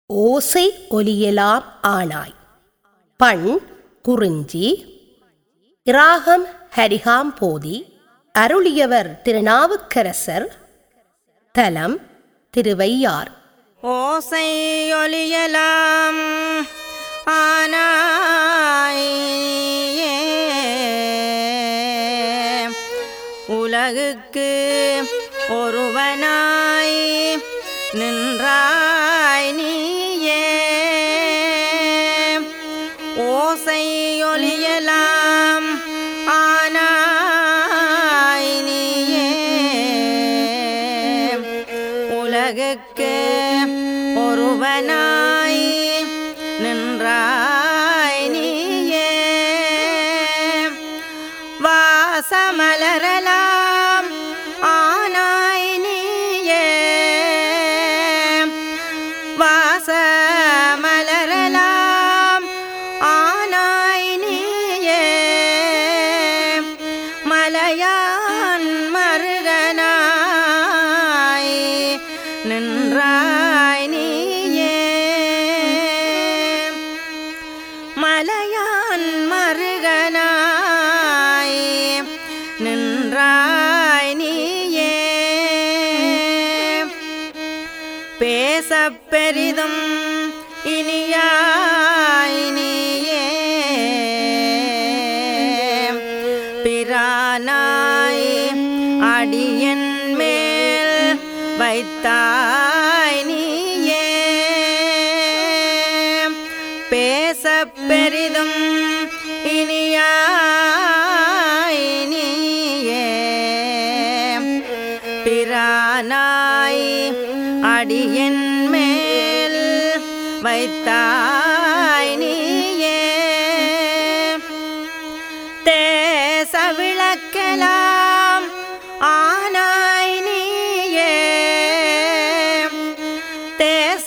ஓசை ஒலியலாம் ஆனாய் பண் குறிஞ்சி இராகம் ஹரிகாம் போதி அருளியவர் திருநாவுக்கரசர் தலம் திருவையார் ஓசையொலியலாம் ஆனாய் உலகுக்கு ஒருவனாய் நின்றாய் நீயே ஓசையொலியலாம் ஆனாய் நீயே உலகுக்கு ஒருவனாய் நின்றாய் நீயே வாசமலரலாம் ஆனாய் நீயே வாசமலரலாம் ஆனாய் நீயே மலையான் மருகனாய் நின்றாய் நீயே மலையான் மருகனாய் நின்றாய் நீயே பேசப் பெரிதும் இனியாய் நீயே பிரானாய் அடியன் மேல் வைத்தாய் நீயே பேசப் பெரிதும் இனியாய் நீயே பிரானாய் அடியன் மேல் வைத்தாய் நீயே தேச விளக்கலாம் ஆனாய் நீயே தேச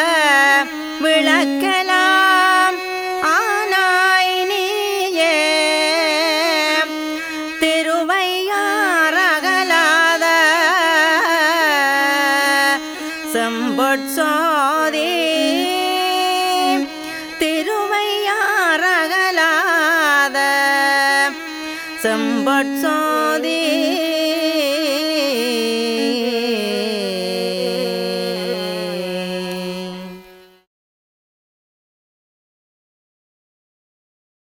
விளக்கலாம் ஆனாய் நீயே திருவையாரகலாத செம்பொற்சோதி திருவையாரகலாத செம்பொற்சோதி